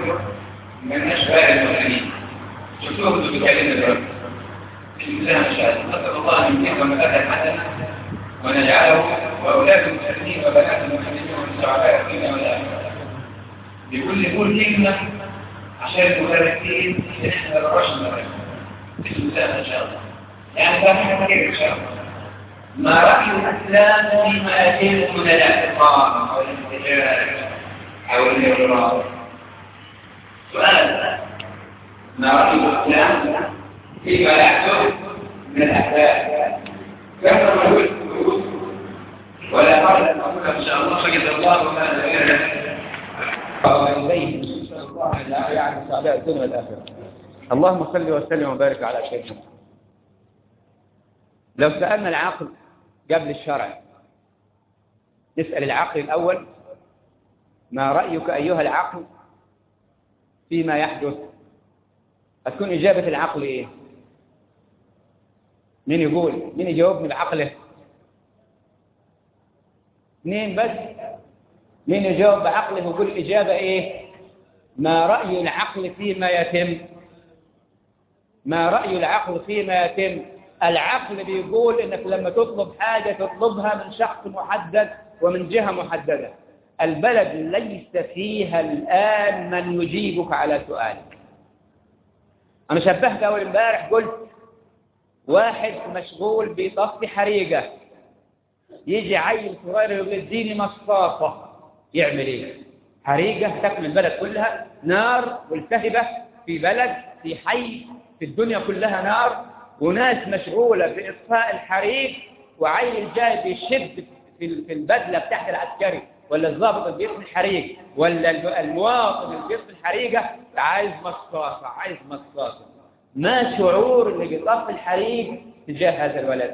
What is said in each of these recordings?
من أشباه المسلمين شفتوهم بيتكلم دلوقتي بسم الله ما شاء الله نسأل الله أن يمكنهم الأثر حسنا ونجعله وأولاد المسلمين وبنات المسلمين من سعداء الدنيا والآخرة بكل كل كلمة عشان المدرسين احنا رشنا بسم الله ما شاء الله يعني فاهم كيف ان شاء الله ما رأي الإسلام فيما يتم من الاعتصام أو الانتجاج أو الإضرار سؤال ما رأي الإسلام فيما يحدث من الأحداث كما نقول ولا قال أقول إن شاء الله فجد الله ما والديه نسأل الله أن لا يعلم سعداء الدنيا والآخرة اللهم صل وسلم وبارك على سيدنا لو سألنا العقل قبل الشرع نسأل العقل الأول ما رأيك أيها العقل فيما يحدث هتكون إجابة العقل إيه مين يقول مين يجاوبني بعقله اثنين بس مين يجاوب بعقله ويقول الإجابة إيه ما رأي العقل فيما يتم ما رأي العقل فيما يتم العقل بيقول إنك لما تطلب حاجة تطلبها من شخص محدد ومن جهة محددة البلد ليس فيها الآن من يجيبك على سؤالك أنا شبهت أول امبارح قلت واحد مشغول بطفي حريقة يجي عيل صغير يقول اديني مصاصة يعمل ايه حريقة تكمل البلد كلها نار ملتهبة في بلد في حي في الدنيا كلها نار وناس مشغولة بإطفاء الحريق وعيل جاي بيشد في في البدلة بتاعت العسكري ولا الضابط اللي بيطفي الحريق ولا المواطن اللي بيطفي الحريقة عايز مصاصة عايز مصاصة ما شعور اللي بيطفي الحريق تجاه هذا الولد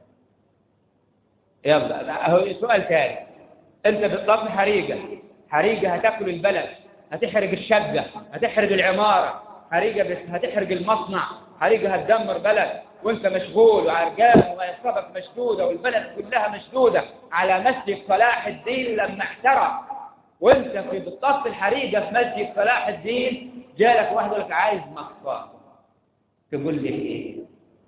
يلا هو سؤال ثاني انت بتطفي حريقة حريقة هتاكل البلد هتحرق الشقة هتحرق العمارة حريقة هتحرق المصنع حريقة هتدمر بلد وانت مشغول وعرقان وعصابك مشدودة والبلد كلها مشدودة على مسجد صلاح الدين لما احترق وانت في بتطفي الحريقة في مسجد صلاح الدين جالك واحد يقول لك عايز مصفى تقول لي ايه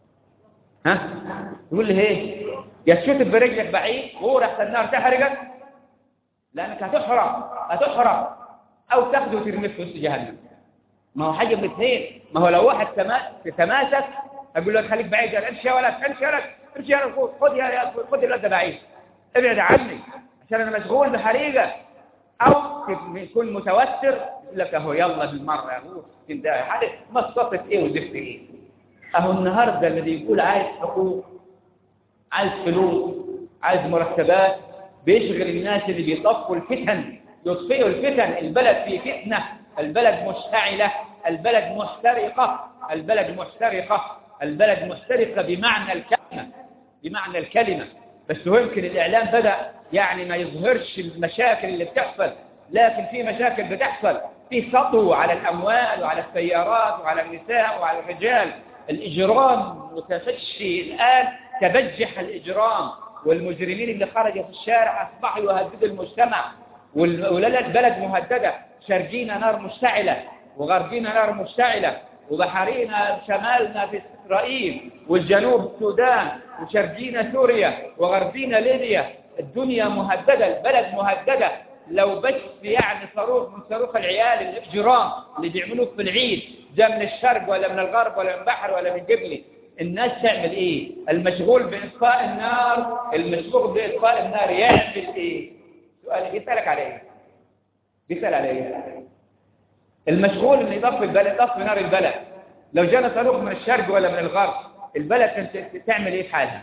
ها تقول لي ايه يا تشوت برجلك بعيد وراح النار تحرقك لانك هتحرق هتحرق او تاخده وترميه في وسط جهنم ما هو حاجه من اثنين ما هو لو واحد تماسك اقول له خليك بعيد يا امشي يا ولد امشي يا ولد امشي يا ولد خد يا خد الولد ده بعيد ابعد عني عشان انا مشغول بحريقه او يكون متوتر يقول لك اهو يلا بالمره اهو انت حاجه مصطفى ايه وزفت ايه اهو النهارده الذي يقول عايز حقوق عايز فلوس عايز مرتبات بيشغل الناس اللي بيطفوا الفتن يطفئوا الفتن البلد في فتنة البلد مشتعلة البلد محترقة البلد محترقة البلد محترقة بمعنى الكلمة بمعنى الكلمة بس هو يمكن الإعلام بدأ يعني ما يظهرش المشاكل اللي بتحصل لكن في مشاكل بتحصل في سطو على الأموال وعلى السيارات وعلى النساء وعلى الرجال الإجرام متفشي الآن تبجح الإجرام والمجرمين اللي خرجوا في الشارع أصبحوا يهددوا المجتمع والولاد بلد مهددة شرقينا نار مشتعلة وغربينا نار مشتعلة وبحرينا شمالنا في إسرائيل والجنوب السودان وشرقينا سوريا وغربينا ليبيا الدنيا مهددة البلد مهددة لو بس يعني صاروخ من صاروخ العيال الإجرام اللي بيعملوه في العيد ده من الشرق ولا من الغرب ولا من بحر ولا من جبلي الناس تعمل ايه المشغول بإطفاء النار المشغول بإطفاء النار يعمل ايه سؤال بيسألك على ايه بيسأل على ايه المشغول اللي يطفي البلد يطفي نار البلد لو جانا صاروخ من الشرق ولا من الغرب البلد تعمل ايه في حالها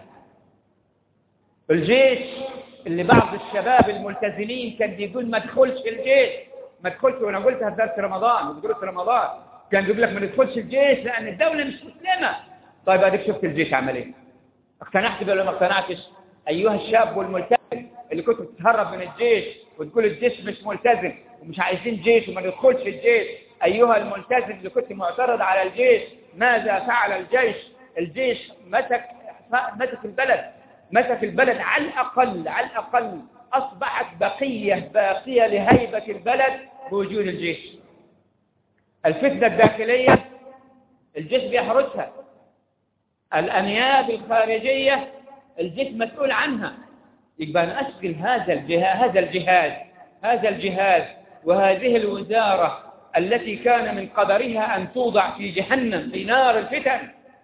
الجيش اللي بعض الشباب الملتزمين كان بيقول ما تدخلش الجيش ما تدخلش وانا قلتها في درس رمضان في درس رمضان كان بيقول لك ما تدخلش الجيش لان الدوله مش مسلمه طيب اديك شفت الجيش عمل ايه اقتنعت بيه ولا ما اقتنعتش ايها الشاب والملتزم اللي كنت بتهرب من الجيش وتقول الجيش مش ملتزم ومش عايزين جيش وما ندخلش الجيش ايها الملتزم اللي كنت معترض على الجيش ماذا فعل الجيش الجيش مسك مسك البلد مسك البلد على الاقل على الاقل اصبحت بقيه باقيه لهيبه البلد بوجود الجيش الفتنة الداخلية الجسم يحرسها الأنياب الخارجية الجسم مسؤول عنها يبقى أنا أشغل هذا الجهاز هذا الجهاز هذا الجهاز وهذه الوزارة التي كان من قدرها أن توضع في جهنم في نار الفتن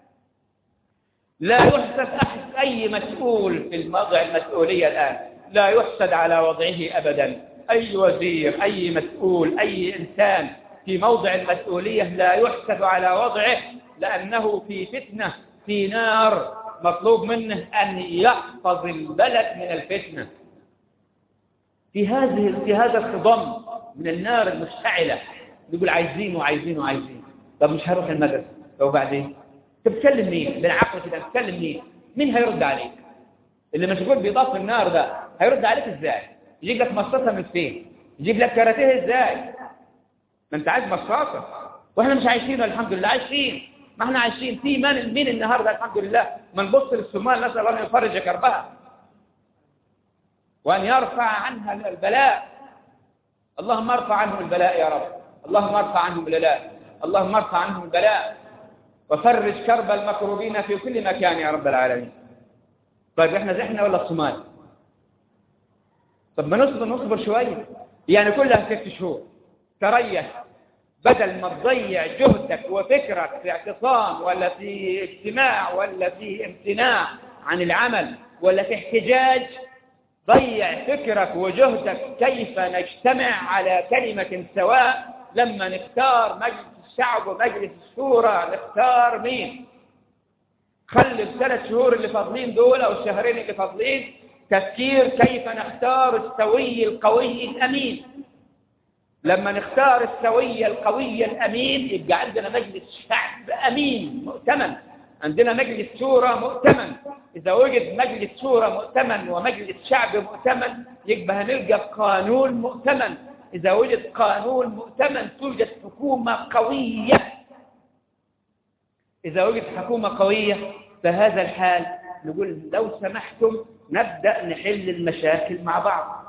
لا يحسد أحد أي مسؤول في الموضع المسؤولية الآن لا يحسد على وضعه أبدا أي وزير أي مسؤول أي إنسان في موضع المسؤولية لا يحسد على وضعه لأنه في فتنة في نار مطلوب منه أن يحفظ البلد من الفتنة في هذه في هذا الخضم من النار المشتعلة يقول عايزين وعايزين وعايزين طب مش هروح المدرسة طب وبعدين تتكلم مين بالعقل كده تتكلم مين مين هيرد عليك اللي مشغول بيضاف النار ده هيرد عليك ازاي يجيب لك مصاصة من فين يجيب لك كراتيه ازاي ما انت عايز مصاصة واحنا مش عايشين الحمد لله عايشين ما احنا عايشين في من مين النهارده الحمد لله ما نبص للصومال نسال الله ان يفرج كربها وان يرفع عنها البلاء اللهم ارفع عنهم البلاء يا رب اللهم ارفع عنهم البلاء اللهم ارفع عنهم البلاء وفرج كرب المكروبين في كل مكان يا رب العالمين طيب احنا زحنا ولا الصومال طب ما نصبر نصبر شويه يعني كلها ست شهور تريح بدل ما تضيع جهدك وفكرك في اعتصام ولا في اجتماع ولا في امتناع عن العمل ولا في احتجاج ضيع فكرك وجهدك كيف نجتمع على كلمة سواء لما نختار مجلس الشعب ومجلس الشورى نختار مين خلي الثلاث شهور اللي فاضلين دول او الشهرين اللي فاضلين تفكير كيف نختار السوي القوي الامين لما نختار السوي القوي الامين يبقى عندنا مجلس شعب امين مؤتمن عندنا مجلس شورى مؤتمن اذا وجد مجلس شورى مؤتمن ومجلس شعب مؤتمن يبقى هنلقى قانون مؤتمن اذا وجد قانون مؤتمن توجد حكومه قويه إذا وجد حكومة قوية فهذا الحال نقول لو سمحتم نبدأ نحل المشاكل مع بعض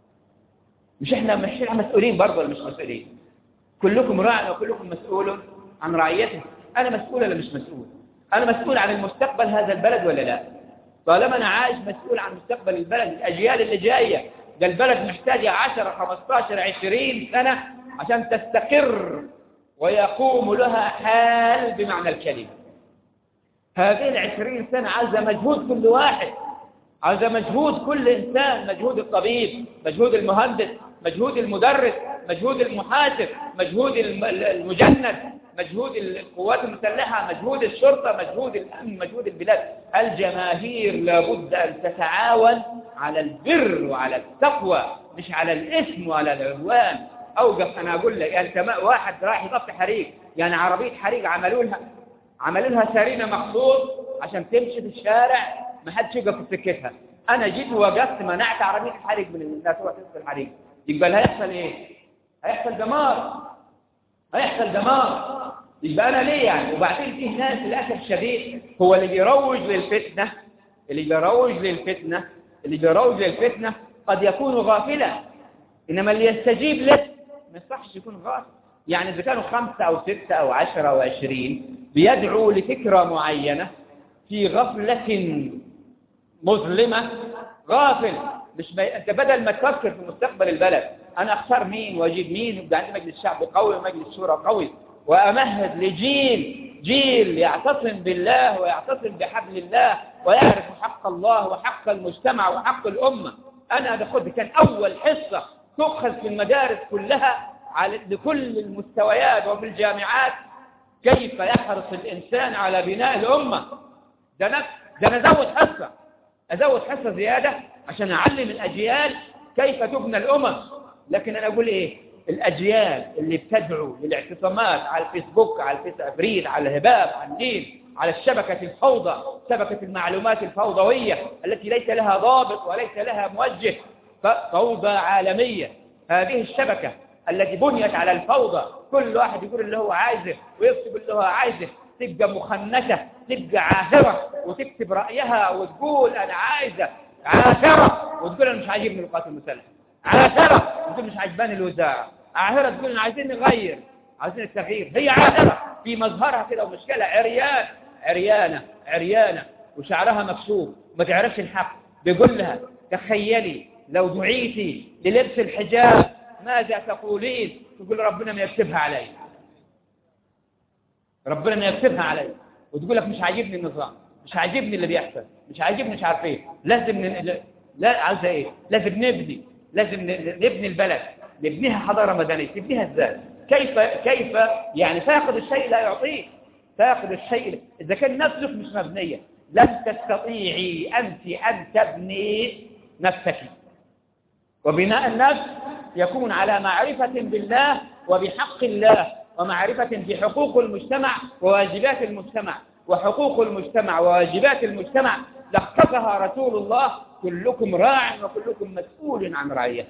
مش احنا مش احنا مسؤولين برضه ولا مش مسؤولين كلكم راع وكلكم مسؤول عن رعيته انا مسؤول ولا مش مسؤول انا مسؤول عن المستقبل هذا البلد ولا لا طالما انا عايش مسؤول عن مستقبل البلد الاجيال اللي جايه ده البلد محتاجه 10 15 20 سنه عشان تستقر ويقوم لها حال بمعنى الكلمه هذه العشرين سنه عايزه مجهود كل واحد عايزه مجهود كل انسان مجهود الطبيب مجهود المهندس مجهود المدرس مجهود المحاسب مجهود الم- المجند مجهود القوات المسلحة مجهود الشرطة مجهود الأمن مجهود البلاد الجماهير لابد أن تتعاون على البر وعلى التقوى مش على الإثم وعلى العدوان أوقف أنا أقول لك يعني تمام واحد راح يطفي حريق يعني عربية حريق عملوا لها عملوا لها سرينة مخصوص عشان تمشي في الشارع ما حدش يقف في سكتها أنا جيت ووقفت منعت عربية حريق من الناس تروح تطفي الحريق يبقى اللي هيحصل إيه؟ هيحصل دمار هيحصل دمار يبقى انا ليه يعني وبعدين في ناس للاسف الشديد هو اللي بيروج للفتنه اللي بيروج للفتنه اللي بيروج للفتنه قد يكون غافلا انما اللي يستجيب له ما يصحش يكون غافل يعني اذا كانوا خمسه او سته او عشره او عشرين بيدعوا لفكره معينه في غفله مظلمه غافل مش بي... انت بدل ما تفكر في مستقبل البلد انا اختار مين واجيب مين ويبقى عندي مجلس شعب قوي ومجلس شورى قوي وامهد لجيل جيل يعتصم بالله ويعتصم بحبل الله ويعرف حق الله وحق المجتمع وحق الامه انا باخد كان اول حصه تؤخذ في المدارس كلها على لكل المستويات وفي الجامعات كيف يحرص الانسان على بناء الامه ده انا ده انا ازود حصه ازود حصه زياده عشان اعلم الاجيال كيف تبنى الامم لكن انا اقول ايه الاجيال اللي بتدعو للاعتصامات على الفيسبوك على الفيس ابريل على الهباب على النيل على الشبكة الفوضى شبكة المعلومات الفوضوية التي ليس لها ضابط وليس لها موجه فوضى عالمية هذه الشبكة التي بنيت على الفوضى كل واحد يقول اللي هو عايزه ويكتب اللي هو عايزه تبقى مخنثة تبقى عاهرة وتكتب رأيها وتقول أنا عايزة عاهرة وتقول أنا مش عاجبني القوات المسلحة عاهرة تقول مش عجباني الوزارة عاهرة تقول أنا عايزين نغير عايزين التغيير هي عاهرة في مظهرها كده ومشكلة عريان عريانة عريانة وشعرها مكشوف ما تعرفش الحق بيقول لها تخيلي لو دعيتي للبس الحجاب ماذا تقولين تقول ربنا ما يكتبها علي ربنا ما يكتبها علي وتقول لك مش عاجبني النظام مش عاجبني اللي بيحصل مش عاجبني مش عارف ايه لازم ن... لا عاوزه ايه لازم نبني لازم نبني البلد نبنيها حضاره مدنيه تبنيها ازاي كيف كيف يعني تاخذ الشيء لا يعطيه تاخذ الشيء اذا كان نفسك مش مبنيه لن تستطيعي انت ان تبني نفسك وبناء النفس يكون على معرفة بالله وبحق الله ومعرفة بحقوق المجتمع وواجبات المجتمع وحقوق المجتمع وواجبات المجتمع لخصها رسول الله كلكم راع وكلكم مسؤول عن رعيته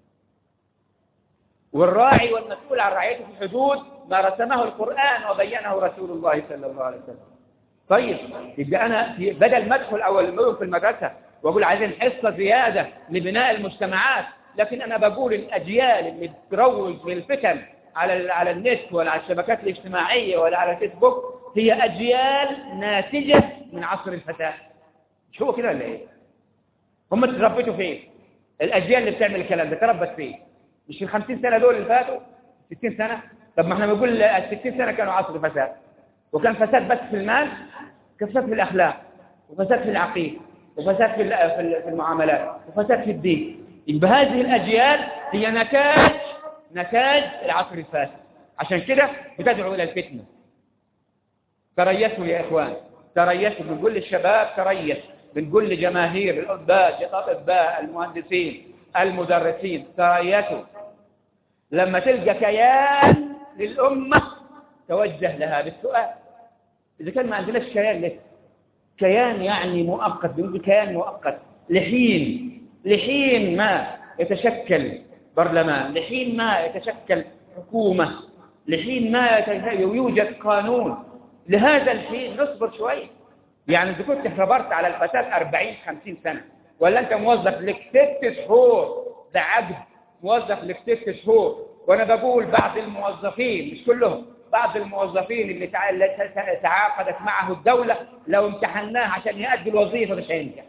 والراعي والمسؤول عن رعيته في حدود ما رسمه القرآن وبينه رسول الله صلى الله عليه وسلم طيب يبقى أنا بدل ما أدخل أول في المدرسة وأقول عايزين حصة زيادة لبناء المجتمعات لكن أنا بقول الأجيال اللي بتروج للفتن على على النت ولا على الشبكات الاجتماعية ولا على الفيسبوك هي أجيال ناتجة من عصر الفتاة مش هو كده ولا إيه؟ هم تربيتوا فين؟ الأجيال اللي بتعمل الكلام ده تربت فين؟ مش ال 50 سنة دول اللي فاتوا 60 سنة طب ما احنا بنقول ال 60 سنة كانوا عصر فساد وكان فساد بس في المال كان فساد في الأخلاق وفساد في العقيدة وفساد في في المعاملات وفساد في الدين يبقى هذه الأجيال هي نتاج نتاج العصر الفاسد عشان كده بتدعو إلى الفتنة تريثوا يا إخوان تريثوا بنقول للشباب تريث بنقول لجماهير الأطباء الأطباء المهندسين المدرسين تريثوا لما تلقى كيان للأمة توجه لها بالسؤال إذا كان ما عندناش كيان لسه كيان يعني مؤقت بنقول كيان مؤقت لحين لحين ما يتشكل برلمان لحين ما يتشكل حكومة لحين ما يوجد قانون لهذا الحين نصبر شوي يعني إذا كنت خبرت على الفساد 40 50 سنة ولا أنت موظف لك ست شهور ده عقد موظف لك ست شهور وأنا بقول بعض الموظفين مش كلهم بعض الموظفين اللي تعاقدت معه الدولة لو امتحناه عشان يأدي الوظيفة مش هينجح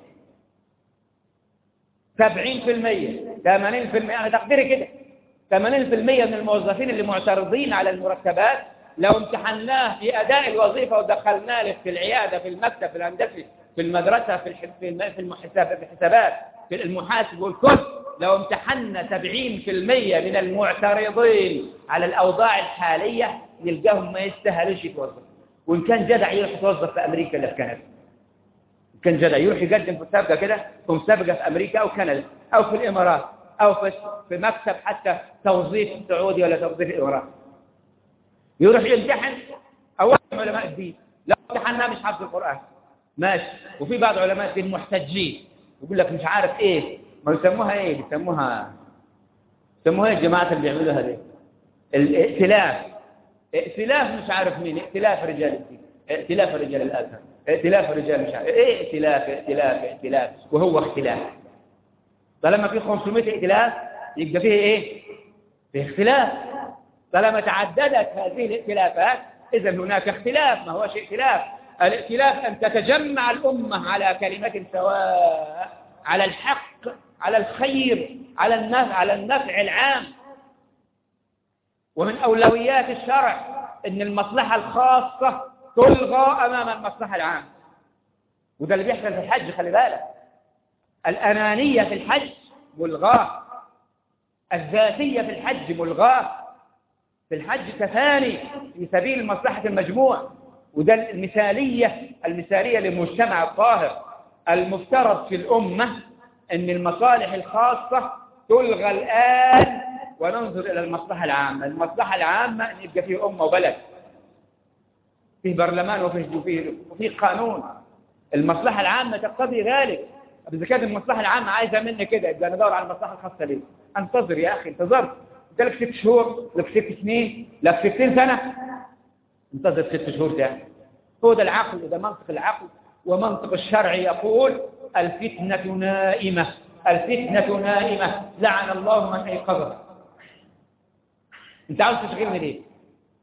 70% 80% أنا تقديري كده 80% من الموظفين اللي معترضين على المرتبات لو امتحناه في أداء الوظيفة ودخلناه له في العيادة في المكتب في الهندسي في المدرسة في في المحساب في الحسابات في المحاسب والكل لو امتحنا 70% من المعترضين على الأوضاع الحالية نلقاهم ما يستاهلوش يتوظف وإن كان جدع يروح يتوظف في أمريكا ولا في كندا كان جدع يروح يقدم في مسابقة كده في مسابقة في أمريكا أو كندا أو في الإمارات أو في في مكتب حتى توظيف سعودي ولا توظيف الإمارات يروح يمتحن أول علماء الدين لو امتحناه مش حافظ القرآن ماشي وفي بعض علماء الدين محتجين يقول لك مش عارف إيه ما يسموها إيه بيسموها يسموها إيه الجماعة اللي بيعملوا هذه الائتلاف ائتلاف مش عارف مين ائتلاف رجال الدين ائتلاف رجال الأزهر ائتلاف رجال مش عارف ايه ائتلاف ائتلاف ائتلاف وهو اختلاف طالما في 500 ائتلاف يبقى فيه ايه فيه اختلاف طالما تعددت هذه الائتلافات اذا هناك اختلاف ما هوش ائتلاف الائتلاف ان تتجمع الامه على كلمه سواء على الحق على الخير على النفع على النفع العام ومن اولويات الشرع ان المصلحه الخاصه تلغى أمام المصلحة العامة وده اللي بيحصل في الحج خلي بالك الأنانية في الحج ملغاة الذاتية في الحج ملغاة في الحج تفاني في سبيل مصلحة المجموع وده المثالية المثالية للمجتمع الطاهر المفترض في الأمة أن المصالح الخاصة تلغى الآن وننظر إلى المصلحة العامة المصلحة العامة أن يبقى فيه أمة وبلد فيه برلمان وفيه وفيه وفيه قانون المصلحة العامة تقتضي ذلك إذا كانت المصلحة العامة عايزة مني كده يبقى ندور على المصلحة الخاصة ليه انتظر يا أخي انتظرت قلت لك ست شهور لك ست سنين لك ستين سنة انتظر ست شهور تاني هو ده العقل وده منطق العقل ومنطق الشرع يقول الفتنة نائمة الفتنة نائمة لعن الله من أيقظها انت عاوز تشغلني ليه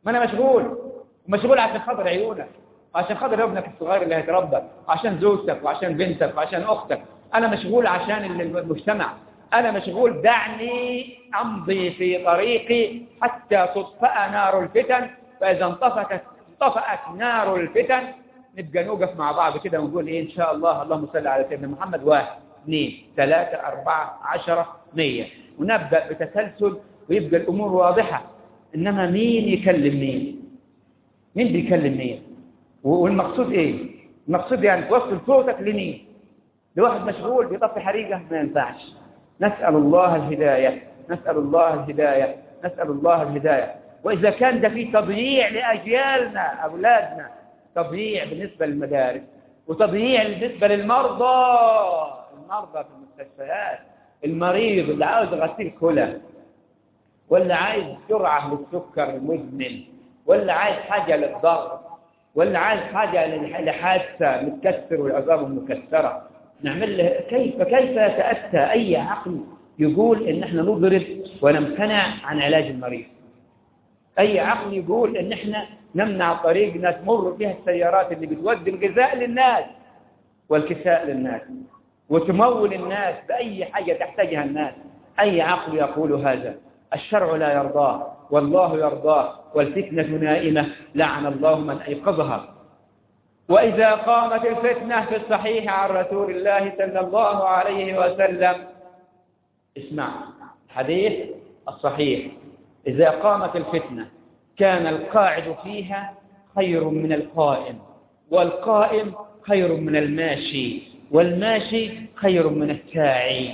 ما أنا مشغول ومشغول عشان خاطر عيونك وعشان خاطر ابنك الصغير اللي هيتربى وعشان زوجتك وعشان بنتك وعشان أختك أنا مشغول عشان المجتمع أنا مشغول دعني أمضي في طريقي حتى تطفأ نار الفتن فإذا انطفأت انطفأت نار الفتن نبقى نوقف مع بعض كده ونقول إيه إن شاء الله اللهم صل على سيدنا محمد واحد اثنين ثلاثة أربعة عشرة مية ونبدأ بتسلسل ويبقى الأمور واضحة إنما مين يكلم مين مين بيكلم مين والمقصود إيه المقصود يعني توصل صوتك لمين لواحد مشغول بيطفي حريقة ما ينفعش نسأل الله الهداية نسأل الله الهداية نسأل الله الهداية وإذا كان ده في تضييع لأجيالنا أولادنا تضييع بالنسبة للمدارس وتضييع بالنسبة للمرضى المرضى في المستشفيات المريض اللي عاوز غسيل كلى ولا عايز جرعة للسكر المزمن ولا عايز حاجة للضغط ولا عايز حاجة لحادثة متكسر والعظام المكسرة نعمل له كيف كيف يتأتى أي عقل يقول إن احنا نضرب ونمتنع عن علاج المريض أي عقل يقول إن احنا نمنع طريقنا تمر فيها السيارات اللي بتودي الغذاء للناس والكساء للناس وتمول الناس بأي حاجة تحتاجها الناس أي عقل يقول هذا الشرع لا يرضاه والله يرضاه والفتنة نائمة لعن الله من أيقظها وإذا قامت الفتنة في الصحيح عن رسول الله صلى الله عليه وسلم اسمع حديث الصحيح إذا قامت الفتنة كان القاعد فيها خير من القائم والقائم خير من الماشي والماشي خير من الساعي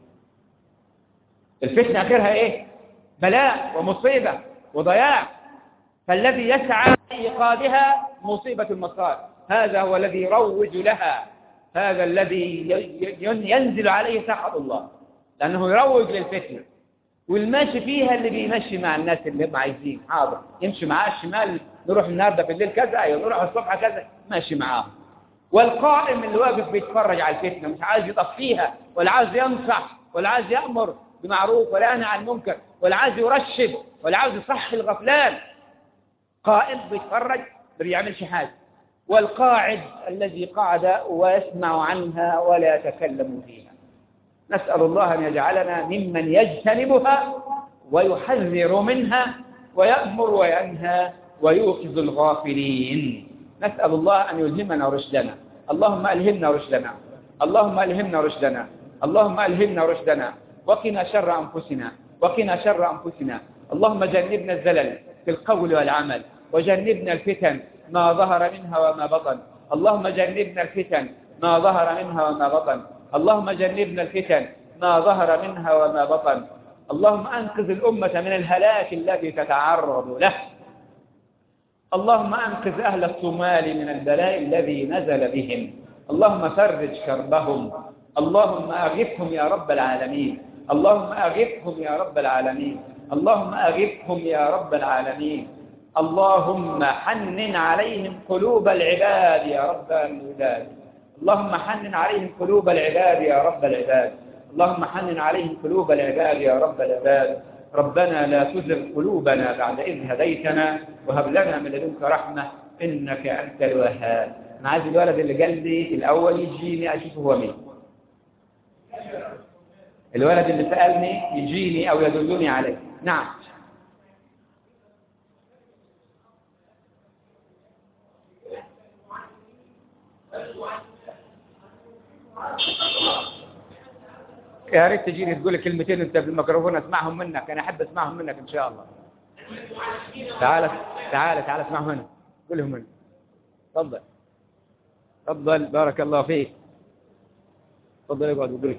الفتنة آخرها إيه؟ بلاء ومصيبة وضياع فالذي يسعى لإيقادها مصيبة المصائب هذا هو الذي يروج لها هذا الذي ينزل عليه سخط الله لأنه يروج للفتنة والماشي فيها اللي بيمشي مع الناس اللي هم عايزين حاضر يمشي معاه الشمال نروح النهارده بالليل كذا ايوه نروح الصبح كذا ماشي معاه والقائم اللي واقف بيتفرج على الفتنه مش عايز يطفيها ولا عايز ينصح ولا عايز يامر بمعروف ولا ينهى عن المنكر ولا عايز يرشد ولا عايز يصحي الغفلان قائم بيتفرج ما بيعملش حاجه والقاعد الذي قعد ويسمع عنها ولا يتكلم فيها نسأل الله أن يجعلنا ممن يجتنبها ويحذر منها ويأمر وينهى ويوقظ الغافلين نسأل الله أن يلهمنا رشدنا اللهم ألهمنا رشدنا اللهم ألهمنا رشدنا اللهم ألهمنا رشدنا وقنا شر أنفسنا وقنا شر أنفسنا اللهم جنبنا الزلل في القول والعمل وجنبنا الفتن ما ظهر منها وما بطن اللهم جنبنا الفتن ما ظهر منها وما بطن اللهم جنبنا الفتن ما ظهر منها وما بطن اللهم أنقذ الأمة من الهلاك الذي تتعرض له اللهم أنقذ أهل الصومال من البلاء الذي نزل بهم اللهم فرج كربهم اللهم أغثهم يا رب العالمين اللهم أغثهم يا رب العالمين اللهم أغثهم يا رب العالمين اللهم حنن عليهم قلوب العباد يا رب العباد اللهم حنن عليهم قلوب العباد يا رب العباد اللهم حنن عليهم قلوب العباد يا رب العباد ربنا لا تزغ قلوبنا بعد إذ هديتنا وهب لنا من لدنك رحمة إنك أنت الوهاب أنا عايز الولد اللي قال لي الأول يجيني أشوفه هو مين الولد اللي سألني يجيني أو يدلني عليه نعم يا ريت تجيني تقول كلمتين انت بالميكروفون اسمعهم منك انا احب اسمعهم منك ان شاء الله تعال تعال تعال اسمعهم هنا قولهم هنا تفضل تفضل بارك الله فيك تفضل اقعد وقول